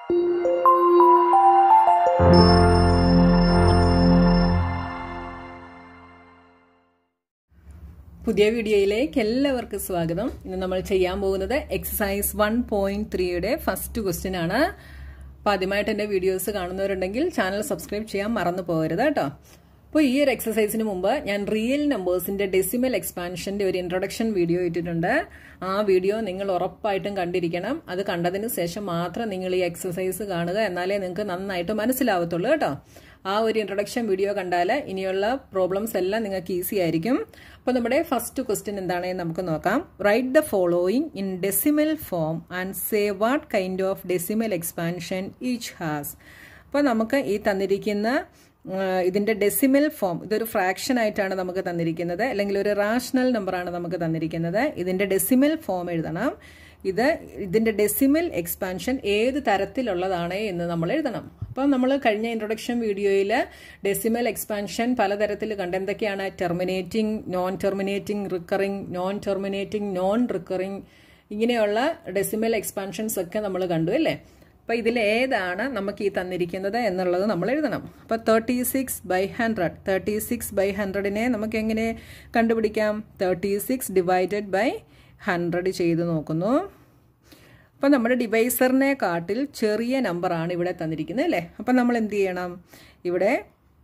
പുതിയ വീഡിയോയിലേക്ക് എല്ലാവർക്കും സ്വാഗതം ഇന്ന് നമ്മൾ ചെയ്യാൻ പോകുന്നത് എക്സസൈസ് വൺ പോയിന്റ് ത്രീയുടെ ഫസ്റ്റ് ക്വസ്റ്റ്യൻ ആണ് അപ്പോൾ ആദ്യമായിട്ട് എൻ്റെ വീഡിയോസ് കാണുന്നവരുണ്ടെങ്കിൽ ചാനൽ സബ്സ്ക്രൈബ് ചെയ്യാൻ മറന്നു പോകരുത് കേട്ടോ അപ്പോൾ ഈ ഒരു എക്സസൈസിന് മുമ്പ് ഞാൻ റിയൽ നമ്പേഴ്സിന്റെ ഡെസിമൽ എക്സ്പാൻഷന്റെ ഒരു ഇൻട്രൊഡക്ഷൻ വീഡിയോ ഇട്ടിട്ടുണ്ട് ആ വീഡിയോ നിങ്ങൾ ഉറപ്പായിട്ടും കണ്ടിരിക്കണം അത് കണ്ടതിന് ശേഷം മാത്രം നിങ്ങൾ ഈ എക്സസൈസ് കാണുക എന്നാലേ നിങ്ങൾക്ക് നന്നായിട്ട് മനസ്സിലാവത്തുള്ളൂ കേട്ടോ ആ ഒരു ഇൻട്രൊഡക്ഷൻ വീഡിയോ കണ്ടാൽ ഇനിയുള്ള പ്രോബ്ലംസ് എല്ലാം നിങ്ങൾക്ക് ഈസി ആയിരിക്കും അപ്പോൾ നമ്മുടെ ഫസ്റ്റ് ക്വസ്റ്റ്യൻ എന്താണെന്ന് നമുക്ക് നോക്കാം write the following in decimal form and say what kind of decimal expansion each has അപ്പോൾ നമുക്ക് ഈ തന്നിരിക്കുന്ന ഇതിന്റെ ഡെസിമൽ ഫോം ഇതൊരു ഫ്രാക്ഷൻ ആയിട്ടാണ് നമുക്ക് തന്നിരിക്കുന്നത് അല്ലെങ്കിൽ ഒരു റാഷണൽ നമ്പറാണ് നമുക്ക് തന്നിരിക്കുന്നത് ഇതിന്റെ ഡെസിമൽ ഫോം എഴുതണം ഇത് ഇതിന്റെ ഡെസിമൽ എക്സ്പാൻഷൻ ഏത് തരത്തിലുള്ളതാണ് എന്ന് നമ്മൾ എഴുതണം അപ്പം നമ്മൾ കഴിഞ്ഞ ഇൻട്രൊഡക്ഷൻ വീഡിയോയിൽ ഡെസിമൽ എക്സ്പാൻഷൻ പലതരത്തിൽ കണ്ട് എന്തൊക്കെയാണ് terminating non terminating recurring non terminating non recurring ഇങ്ങനെയുള്ള ഡെസിമൽ എക്സ്പാൻഷൻസ് ഒക്കെ നമ്മൾ കണ്ടു അല്ലേ അപ്പോൾ ഇതിൽ ഏതാണ് നമുക്ക് ഈ തന്നിരിക്കുന്നത് എന്നുള്ളത് നമ്മൾ എഴുതണം അപ്പോൾ thirty six by hundred thirty six by ഹൺഡ്രഡിനെ നമുക്ക് എങ്ങനെ കണ്ടുപിടിക്കാം thirty six divided by hundred ചെയ്ത് നോക്കുന്നു അപ്പോൾ നമ്മുടെ ഡിവൈസറിനെ കാട്ടിൽ ചെറിയ നമ്പറാണ് ഇവിടെ തന്നിരിക്കുന്നത് അല്ലേ അപ്പം നമ്മൾ എന്ത് ചെയ്യണം ഇവിടെ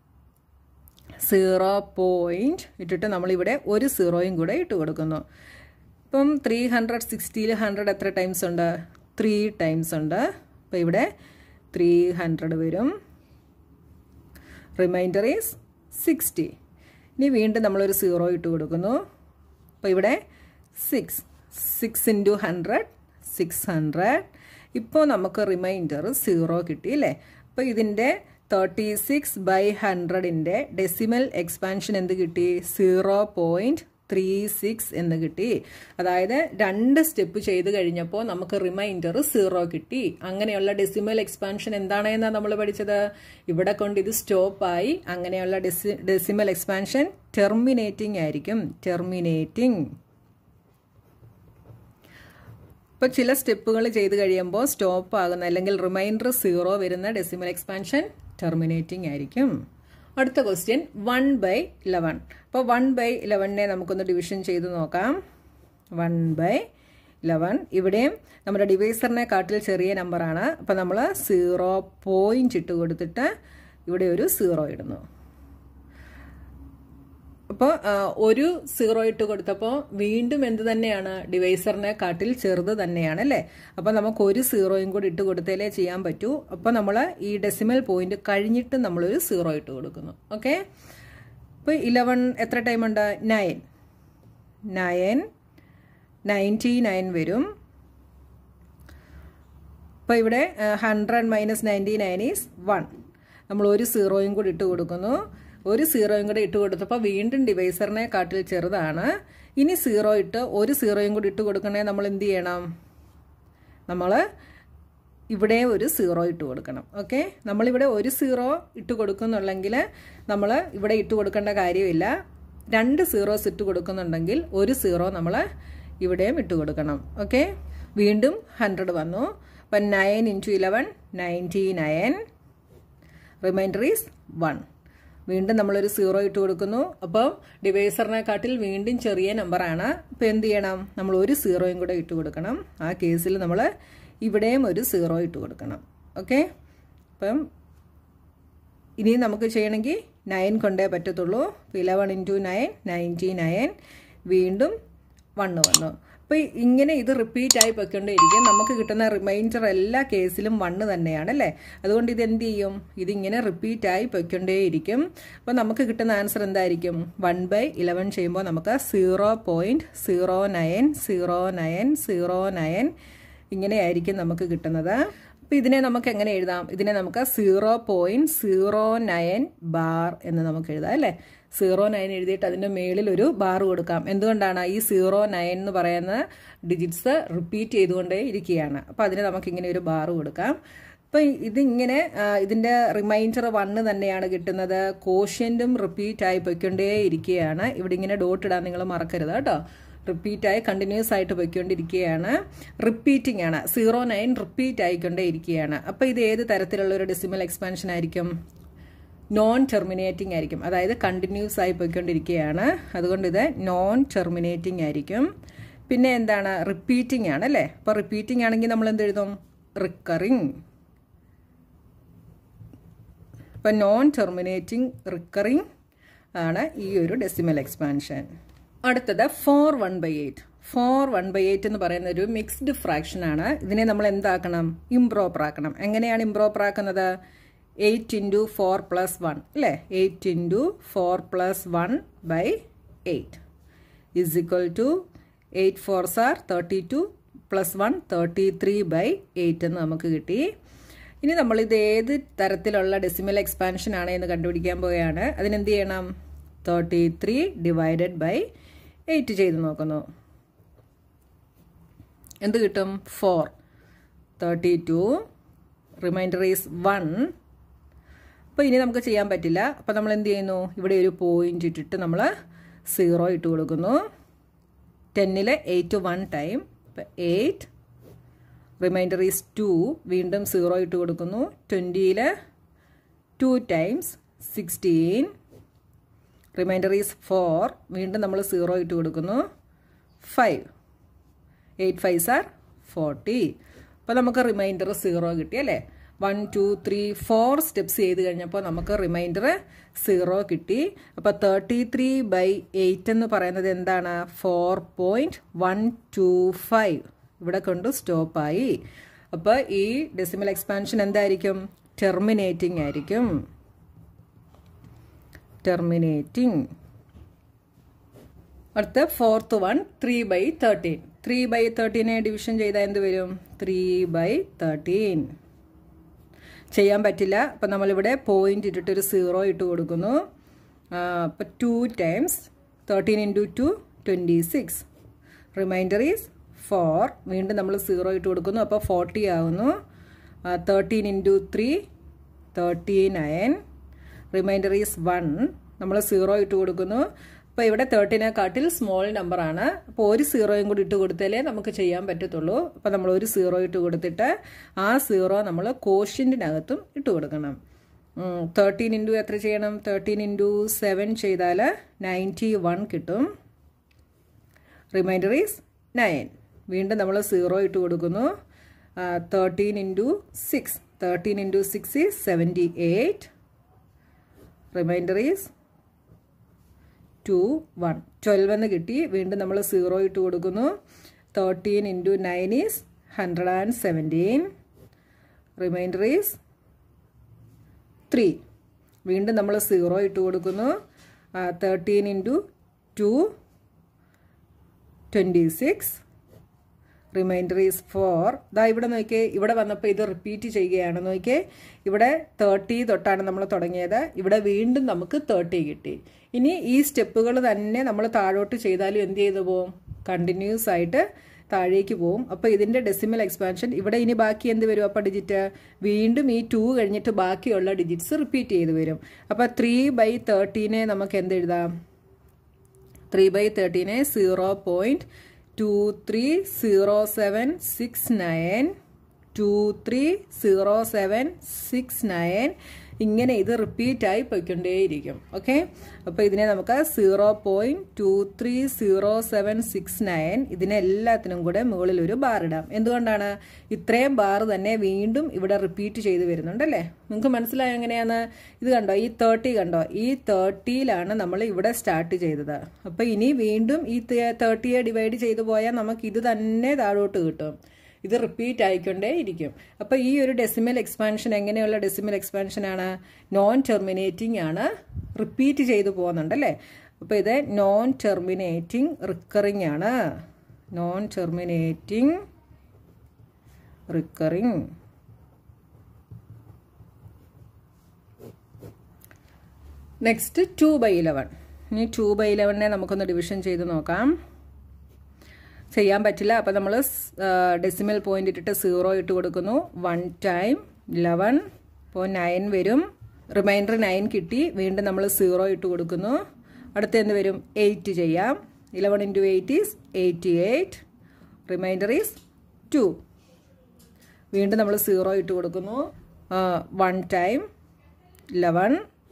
സീറോ പോയിൻറ്റ് ഇട്ടിട്ട് നമ്മളിവിടെ ഒരു സീറോയും കൂടെ ഇട്ട് കൊടുക്കുന്നു ഇപ്പം ത്രീ ഹൺഡ്രഡ് സിക്സ്റ്റിയിൽ ഹൺഡ്രഡ് എത്ര ടൈംസ് ഉണ്ട് ത്രീ ടൈംസ് ഉണ്ട് അപ്പോൾ ഇവിടെ ത്രീ ഹൺഡ്രഡ് വരും റിമൈൻഡർ ഈസ് സിക്സ്റ്റി ഇനി വീണ്ടും നമ്മളൊരു സീറോ ഇട്ട് കൊടുക്കുന്നു അപ്പോൾ ഇവിടെ six six into hundred six hundred ഇപ്പോൾ നമുക്ക് റിമൈൻഡർ സീറോ കിട്ടി അല്ലേ അപ്പോൾ ഇതിൻ്റെ തേർട്ടി സിക്സ് ബൈ ഹൺഡ്രഡിൻ്റെ ഡെസിമൽ എക്സ്പാൻഷൻ എന്ത് കിട്ടി സീറോ പോയിൻറ്റ് ത്രീ സിക്സ് എന്ന് കിട്ടി അതായത് രണ്ട് സ്റ്റെപ്പ് ചെയ്ത് കഴിഞ്ഞപ്പോൾ നമുക്ക് റിമൈൻഡർ സീറോ കിട്ടി അങ്ങനെയുള്ള ഡെസിമൽ എക്സ്പാൻഷൻ എന്താണെന്നാണ് നമ്മൾ പഠിച്ചത് ഇവിടെ കൊണ്ട് ഇത് സ്റ്റോപ്പായി അങ്ങനെയുള്ള ഡെസി ഡെസിമൽ എക്സ്പാൻഷൻ ടെർമിനേറ്റിംഗ് ആയിരിക്കും ടെർമിനേറ്റിംഗ് ഇപ്പോൾ ചില സ്റ്റെപ്പുകൾ ചെയ്ത് കഴിയുമ്പോൾ സ്റ്റോപ്പ് ആകുന്ന അല്ലെങ്കിൽ റിമൈൻഡർ സീറോ വരുന്ന ഡെസിമൽ എക്സ്പാൻഷൻ ടെർമിനേറ്റിംഗ് ആയിരിക്കും അടുത്ത ക്വസ്റ്റ്യൻ വൺ ബൈ ഇലവൻ അപ്പോൾ വൺ ബൈ ഇലവനെ നമുക്കൊന്ന് ഡിവിഷൻ ചെയ്ത് നോക്കാം വൺ ബൈ ഇലവൻ ഇവിടെയും നമ്മുടെ ഡിവൈസറിനെ കാട്ടിൽ ചെറിയ നമ്പറാണ് അപ്പോൾ നമ്മൾ സീറോ പോയിൻ്റ് ഇട്ട് കൊടുത്തിട്ട് ഇവിടെ ഒരു സീറോ ഇടുന്നു അപ്പോൾ ഒരു സീറോ ഇട്ട് കൊടുത്തപ്പോൾ വീണ്ടും എന്ത് തന്നെയാണ് ഡിവൈസറിനെ കാട്ടിൽ ചെറുത് തന്നെയാണ് അല്ലേ അപ്പോൾ നമുക്ക് ഒരു സീറോയും കൂടി ഇട്ട് കൊടുത്താലേ ചെയ്യാൻ പറ്റൂ അപ്പോൾ നമ്മൾ ഈ ഡെസിമൽ പോയിന്റ് കഴിഞ്ഞിട്ട് നമ്മളൊരു സീറോ ഇട്ട് കൊടുക്കുന്നു ഓക്കെ ഇപ്പോൾ ഇലവൻ എത്ര ടൈം ഉണ്ട് നയൻ നയൻ നയൻറ്റി നയൻ വരും അപ്പോൾ ഇവിടെ hundred minus ninety nine is one നമ്മൾ ഒരു സീറോയും കൂടി ഇട്ട് കൊടുക്കുന്നു ഒരു സീറോയും കൂടി ഇട്ട് കൊടുത്തപ്പോൾ വീണ്ടും ഡിവൈസറിനെ കാട്ടിൽ ചെറുതാണ് ഇനി സീറോ ഇട്ട് ഒരു സീറോയും കൂടി ഇട്ട് കൊടുക്കണേ നമ്മൾ എന്ത് ചെയ്യണം നമ്മൾ ഇവിടെ ഒരു സീറോ ഇട്ട് കൊടുക്കണം ഓക്കെ നമ്മളിവിടെ ഒരു സീറോ ഇട്ട് കൊടുക്കുന്നുണ്ടെങ്കിൽ നമ്മൾ ഇവിടെ ഇട്ട് കൊടുക്കേണ്ട കാര്യമില്ല രണ്ട് സീറോസ് ഇട്ട് കൊടുക്കുന്നുണ്ടെങ്കിൽ ഒരു സീറോ നമ്മൾ ഇവിടെയും ഇട്ട് കൊടുക്കണം ഓക്കെ വീണ്ടും ഹൺഡ്രഡ് വന്നു അപ്പം nine into eleven ninety nine remainder is one വീണ്ടും നമ്മളൊരു സീറോ ഇട്ട് കൊടുക്കുന്നു അപ്പോൾ ഡിവൈസറിനെ കാട്ടിൽ വീണ്ടും ചെറിയ നമ്പറാണ് അപ്പോൾ എന്ത് ചെയ്യണം നമ്മൾ ഒരു സീറോയും കൂടെ ഇട്ട് കൊടുക്കണം ആ കേസിൽ നമ്മൾ ഇവിടെയും ഒരു സീറോ ഇട്ട് കൊടുക്കണം ഓക്കെ അപ്പം ഇനി നമുക്ക് ചെയ്യണമെങ്കിൽ നയൻ കൊണ്ടേ പറ്റത്തുള്ളൂ eleven into nine ninety nine വീണ്ടും വണ്ണ് വന്നു അപ്പോൾ ഇങ്ങനെ ഇത് റിപ്പീറ്റ് ആയി പൊയ്ക്കൊണ്ടേയിരിക്കും നമുക്ക് കിട്ടുന്ന റിമൈൻഡർ എല്ലാ കേസിലും വണ്ണ് തന്നെയാണ് അല്ലേ അതുകൊണ്ട് ഇത് എന്ത് ചെയ്യും ഇതിങ്ങനെ റിപ്പീറ്റ് ആയി പൊയ്ക്കൊണ്ടേയിരിക്കും അപ്പോൾ നമുക്ക് കിട്ടുന്ന ആൻസർ എന്തായിരിക്കും വൺ ബൈ ഇലവൻ ചെയ്യുമ്പോൾ നമുക്ക് zero point zero nine zero nine zero nine ഇങ്ങനെയായിരിക്കും നമുക്ക് കിട്ടുന്നത് അപ്പോൾ ഇതിനെ നമുക്ക് എങ്ങനെ എഴുതാം ഇതിനെ നമുക്ക് zero point zero nine bar എന്ന് നമുക്ക് എഴുതാം അല്ലേ സീറോ നയൻ എഴുതിയിട്ട് അതിൻ്റെ മേളിൽ ഒരു ബാർ കൊടുക്കാം എന്തുകൊണ്ടാണ് ഈ സീറോ നയൻ എന്ന് പറയുന്ന ഡിജിറ്റ്സ് റിപ്പീറ്റ് ചെയ്തുകൊണ്ടേ ഇരിക്കുകയാണ് അപ്പോൾ അതിന് നമുക്കിങ്ങനെ ഒരു ബാർ കൊടുക്കാം അപ്പോൾ ഇതിങ്ങനെ ഇതിൻ്റെ റിമൈൻഡർ വണ്ണ് തന്നെയാണ് കിട്ടുന്നത് കോഷ്യൻറ്റും റിപ്പീറ്റ് ആയി പൊയ്ക്കൊണ്ടേ ഇരിക്കുകയാണ് ഇവിടെ ഇങ്ങനെ ഡോട്ട് ഇടാൻ നിങ്ങൾ മറക്കരുത് കേട്ടോ റിപ്പീറ്റായി കണ്ടിന്യൂസ് ആയിട്ട് പോയിക്കൊണ്ടിരിക്കുകയാണ് റിപ്പീറ്റിംഗ് ആണ് സീറോ നയൻ റിപ്പീറ്റ് ആയിക്കൊണ്ടേ ഇരിക്കുകയാണ് അപ്പോൾ ഇത് ഏത് തരത്തിലുള്ള ഒരു ഡെസിമൽ എക്സ്പാൻഷൻ ആയിരിക്കും നോൺ ടെർമിനേറ്റിംഗ് ആയിരിക്കും അതായത് കണ്ടിന്യൂസ് ആയി പോയിക്കൊണ്ടിരിക്കുകയാണ് അതുകൊണ്ട് ഇത് നോൺ ടെർമിനേറ്റിംഗ് ആയിരിക്കും പിന്നെ എന്താണ് റിപ്പീറ്റിംഗ് ആണ് അല്ലേ അപ്പോൾ റിപ്പീറ്റിംഗ് ആണെങ്കിൽ നമ്മൾ എന്ത് എഴുതും റിക്കറിങ് അപ്പം നോൺ ടെർമിനേറ്റിംഗ് റിക്കറിങ് ആണ് ഈ ഒരു ഡെസിമൽ എക്സ്പാൻഷൻ അടുത്തത് four one by eight four one by eight എന്ന് പറയുന്ന ഒരു മിക്സ്ഡ് ഫ്രാക്ഷൻ ആണ് ഇതിനെ നമ്മൾ എന്താക്കണം ഇംപ്രോപ്പർ ആക്കണം എങ്ങനെയാണ് ഇംപ്രോപ്പർ ആക്കുന്നത് eight into four plus one അല്ലേ eight into four plus one by eight is equal to eight four are thirty two plus one thirty three by eight എന്ന് നമുക്ക് കിട്ടി ഇനി നമ്മൾ ഇത് ഏത് തരത്തിലുള്ള ഡെസിമൽ എക്സ്പാൻഷൻ ആണ് എന്ന് കണ്ടുപിടിക്കാൻ പോവുകയാണ് അതിനെന്ത് ചെയ്യണം thirty three divided by eight ചെയ്ത് നോക്കുന്നു എന്ത് കിട്ടും four thirty two remainder is one അപ്പോൾ ഇനി നമുക്ക് ചെയ്യാൻ പറ്റില്ല അപ്പോൾ നമ്മൾ എന്ത് ചെയ്യുന്നു ഇവിടെ ഒരു പോയിന്റ് ഇട്ടിട്ട് നമ്മൾ സീറോ ഇട്ട് കൊടുക്കുന്നു ടെന്നിൽ എയ്റ്റ് വൺ ടൈം അപ്പോൾ എയ്റ്റ് റിമൈൻഡർ ഈസ് ടു വീണ്ടും സീറോ ഇട്ട് കൊടുക്കുന്നു ട്വൻറ്റിയിൽ two times sixteen remainder is four വീണ്ടും നമ്മൾ സീറോ ഇട്ട് കൊടുക്കുന്നു five eight five are forty അപ്പോൾ നമുക്ക് റിമൈൻഡർ സീറോ കിട്ടി അല്ലേ one two three four steps ചെയ്ത് കഴിഞ്ഞപ്പോൾ നമുക്ക് റിമൈൻഡർ സീറോ കിട്ടി അപ്പോൾ തേർട്ടി ത്രീ ബൈ എയ്റ്റ് എന്ന് പറയുന്നത് എന്താണ് four point one two five ഇവിടെ കൊണ്ട് സ്റ്റോപ്പായി അപ്പോൾ ഈ ഡെസിമൽ എക്സ്പാൻഷൻ എന്തായിരിക്കും ടെർമിനേറ്റിംഗ് ആയിരിക്കും ടെർമിനേറ്റിംഗ് അടുത്ത fourth one three by thirteen three by തേർട്ടീനെ ഡിവിഷൻ ചെയ്താൽ എന്ത് വരും ത്രീ ബൈ തേർട്ടീൻ ചെയ്യാൻ പറ്റില്ല അപ്പം നമ്മളിവിടെ പോയിന്റ് ഇട്ടിട്ട് ഒരു സീറോ ഇട്ട് കൊടുക്കുന്നു അപ്പം two times thirteen into two twenty six remainder is four വീണ്ടും നമ്മൾ സീറോ ഇട്ട് കൊടുക്കുന്നു അപ്പോൾ ഫോർട്ടി ആകുന്നു thirteen into three thirty nine remainder is one നമ്മൾ സീറോ ഇട്ട് കൊടുക്കുന്നു അപ്പോൾ ഇവിടെ തേർട്ടിനെക്കാട്ടിൽ സ്മോൾ നമ്പറാണ് അപ്പോൾ ഒരു സീറോയും കൂടി ഇട്ട് കൊടുത്താലേ നമുക്ക് ചെയ്യാൻ പറ്റത്തുള്ളൂ അപ്പോൾ നമ്മൾ ഒരു സീറോ ഇട്ട് കൊടുത്തിട്ട് ആ സീറോ നമ്മൾ കോഷ്യൻറ്റിനകത്തും ഇട്ട് കൊടുക്കണം തേർട്ടീൻ ഇൻറ്റു എത്ര ചെയ്യണം തേർട്ടീൻ ഇൻറ്റു സെവൻ ചെയ്താൽ നയൻറ്റി വൺ കിട്ടും റിമൈൻഡർ ഈസ് നയൻ വീണ്ടും നമ്മൾ സീറോ ഇട്ട് കൊടുക്കുന്നു thirteen into six thirteen into six is seventy eight remainder is two one twelve എന്ന് കിട്ടി വീണ്ടും നമ്മൾ സീറോ ഇട്ട് കൊടുക്കുന്നു thirteen into nine is hundred and seventeen remainder is three വീണ്ടും നമ്മൾ സീറോ ഇട്ട് കൊടുക്കുന്നു thirteen into two twenty six remainder is four ദാ ഇവിടെ നോക്കിയേ ഇവിടെ വന്നപ്പോൾ ഇത് റിപ്പീറ്റ് ചെയ്യുകയാണ് നോക്കിയേ ഇവിടെ തേർട്ടി തൊട്ടാണ് നമ്മൾ തുടങ്ങിയത് ഇവിടെ വീണ്ടും നമുക്ക് തേർട്ടി കിട്ടി ഇനി ഈ സ്റ്റെപ്പുകൾ തന്നെ നമ്മൾ താഴോട്ട് ചെയ്താലും എന്ത് ചെയ്തു പോവും കണ്ടിന്യൂസ് ആയിട്ട് താഴേക്ക് പോവും അപ്പോൾ ഇതിൻ്റെ ഡെസിമൽ എക്സ്പാൻഷൻ ഇവിടെ ഇനി ബാക്കി എന്ത് വരും അപ്പോൾ ഡിജിറ്റ് വീണ്ടും ഈ ടു കഴിഞ്ഞിട്ട് ബാക്കിയുള്ള ഡിജിറ്റ്സ് റിപ്പീറ്റ് ചെയ്ത് വരും അപ്പോൾ ത്രീ ബൈ തേർട്ടീനെ നമുക്ക് എന്ത് എഴുതാം ത്രീ ബൈ തേർട്ടീനെ zero point two three zero seven six nine two three zero seven six nine ഇങ്ങനെ ഇത് റിപ്പീറ്റായി പോയിക്കൊണ്ടേയിരിക്കും ഓക്കെ അപ്പോൾ ഇതിനെ നമുക്ക് zero point two three zero seven six nine ഇതിനെല്ലാത്തിനും കൂടെ മുകളിൽ ഒരു ബാർ ഇടാം എന്തുകൊണ്ടാണ് ഇത്രയും ബാർ തന്നെ വീണ്ടും ഇവിടെ റിപ്പീറ്റ് ചെയ്ത് വരുന്നുണ്ടല്ലേ നിങ്ങൾക്ക് മനസ്സിലായോ എങ്ങനെയാണ് ഇത് കണ്ടോ ഈ തേർട്ടി കണ്ടോ ഈ തേർട്ടിയിലാണ് നമ്മൾ ഇവിടെ സ്റ്റാർട്ട് ചെയ്തത് അപ്പോൾ ഇനി വീണ്ടും ഈ തേർട്ടിയെ ഡിവൈഡ് ചെയ്തു പോയാൽ നമുക്ക് ഇത് തന്നെ താഴോട്ട് കിട്ടും ഇത് റിപ്പീറ്റ് ആയിക്കൊണ്ടേ ഇരിക്കും അപ്പോൾ ഈ ഒരു ഡെസിമൽ എക്സ്പാൻഷൻ എങ്ങനെയുള്ള ഡെസിമൽ എക്സ്പാൻഷൻ ആണ് നോൺ ടെർമിനേറ്റിംഗ് ആണ് റിപ്പീറ്റ് ചെയ്തു പോകുന്നുണ്ടല്ലേ അപ്പോൾ ഇത് നോൺ ടെർമിനേറ്റിംഗ് റിക്കറിംഗ് ആണ് non terminating recurring next two by eleven ഇനി ടു ബൈ ഇലവനെ നമുക്കൊന്ന് ഡിവിഷൻ ചെയ്ത് നോക്കാം ചെയ്യാൻ പറ്റില്ല അപ്പോൾ നമ്മൾ ഡെസിമൽ പോയിന്റ് ഇട്ടിട്ട് സീറോ ഇട്ട് കൊടുക്കുന്നു വൺ ടൈം ഇലവൻ ഇപ്പോൾ നയൻ വരും റിമൈൻഡർ നയൻ കിട്ടി വീണ്ടും നമ്മൾ സീറോ ഇട്ട് കൊടുക്കുന്നു അടുത്ത എന്ത് വരും എയ്റ്റ് ചെയ്യാം eleven into eight is eighty eight remainder is two വീണ്ടും നമ്മൾ സീറോ ഇട്ട് കൊടുക്കുന്നു one time eleven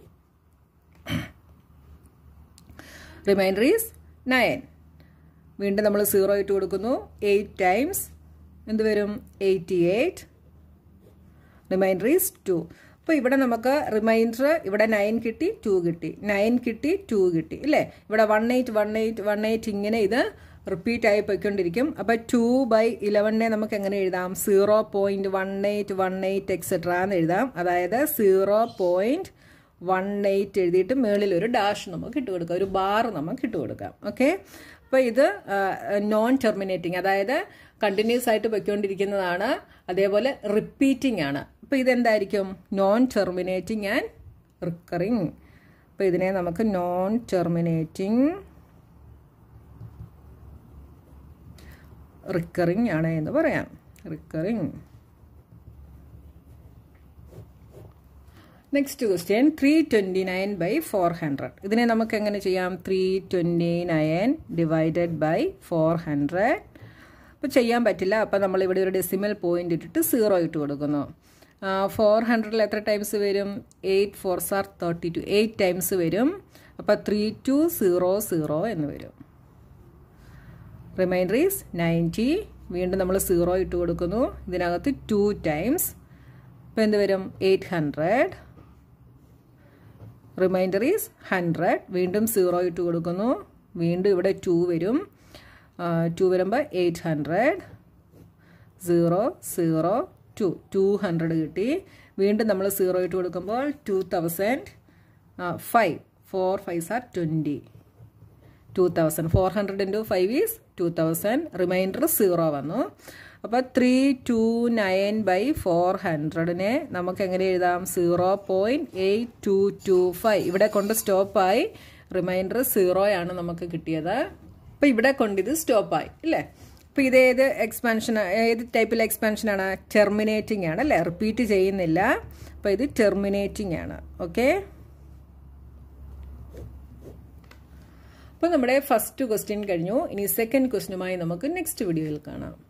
remainder is nine വീണ്ടും നമ്മൾ സീറോ ഇട്ട് കൊടുക്കുന്നു എയ്റ്റ് ടൈംസ് എന്ത് വരും eighty eight remainder is two അപ്പോൾ ഇവിടെ നമുക്ക് റിമൈൻഡർ ഇവിടെ നയൻ കിട്ടി ടു കിട്ടി നയൻ കിട്ടി ടു കിട്ടി ഇല്ലേ ഇവിടെ one eight one eight one eight ഇങ്ങനെ ഇത് റിപ്പീറ്റ് ആയി പോയിക്കൊണ്ടിരിക്കും അപ്പോൾ ടു ബൈ ഇലവനെ നമുക്ക് എങ്ങനെ എഴുതാം zero point one eight one eight etcetera എന്ന് എഴുതാം അതായത് സീറോ പോയിൻറ്റ് വൺ എയ്റ്റ് എഴുതിയിട്ട് മുകളിൽ ഒരു ഡാഷ് നമുക്ക് ഇട്ട് കൊടുക്കാം ഒരു ബാർ നമുക്ക് ഇട്ട് കൊടുക്കാം ഓക്കെ അപ്പോൾ ഇത് നോൺ ടെർമിനേറ്റിംഗ് അതായത് കണ്ടിന്യൂസ് ആയിട്ട് പൊയ്ക്കൊണ്ടിരിക്കുന്നതാണ് അതേപോലെ റിപ്പീറ്റിംഗ് ആണ് അപ്പോൾ ഇതെന്തായിരിക്കും നോൺ ടെർമിനേറ്റിംഗ് ആൻഡ് റിക്കറിങ് അപ്പോൾ ഇതിനെ നമുക്ക് നോൺ ടെർമിനേറ്റിംഗ് റിക്കറിങ് ആണ് എന്ന് പറയാം recurring next question three twenty nine by four hundred ഇതിനെ നമുക്ക് എങ്ങനെ ചെയ്യാം three twenty nine divided by four hundred അപ്പോൾ ചെയ്യാൻ പറ്റില്ല അപ്പോൾ നമ്മൾ ഇവിടെ ഒരു ഡെസിമൽ പോയിന്റ് ഇട്ടിട്ട് സീറോ ഇട്ട് കൊടുക്കുന്നു ഫോർ ഹൺഡ്രഡിൽ എത്ര ടൈംസ് വരും eight four are thirty two eight times വരും അപ്പോൾ ത്രീ ടു സീറോ സീറോ എന്ന് വരും റിമൈൻഡർ ഈസ് നയൻറ്റി വീണ്ടും നമ്മൾ സീറോ ഇട്ട് കൊടുക്കുന്നു ഇതിനകത്ത് ടു ടൈംസ് അപ്പോൾ എന്ത് വരും eight hundred remainder is hundred വീണ്ടും സീറോ ഇട്ട് കൊടുക്കുന്നു വീണ്ടും ഇവിടെ ടു വരും ടു വരുമ്പോൾ eight hundred zero zero two two hundred കിട്ടി വീണ്ടും നമ്മൾ സീറോ ഇട്ട് കൊടുക്കുമ്പോൾ two thousand five four five are twenty two thousand four hundred into five is two thousand remainder zero വന്നു അപ്പോൾ three two nine by four ഹൺഡ്രഡിനെ നമുക്ക് എങ്ങനെ എഴുതാം zero point eight two two five ഇവിടെ കൊണ്ട് സ്റ്റോപ്പായി റിമൈൻഡർ സീറോയാണ് നമുക്ക് കിട്ടിയത് അപ്പോൾ ഇവിടെ കൊണ്ട് ഇത് സ്റ്റോപ്പായി ഇല്ലേ അപ്പോൾ ഇത് ഏത് എക്സ്പാൻഷൻ ഏത് ടൈപ്പിലെ എക്സ്പാൻഷനാണ് ടെർമിനേറ്റിംഗ് ആണ് അല്ലേ റിപ്പീറ്റ് ചെയ്യുന്നില്ല അപ്പോൾ ഇത് ടെർമിനേറ്റിംഗ് ആണ് ഓക്കെ അപ്പോൾ നമ്മുടെ ഫസ്റ്റ് ക്വസ്റ്റ്യൻ കഴിഞ്ഞു ഇനി സെക്കൻഡ് ക്വസ്റ്റ്യനുമായി നമുക്ക് നെക്സ്റ്റ് വീഡിയോയിൽ കാണാം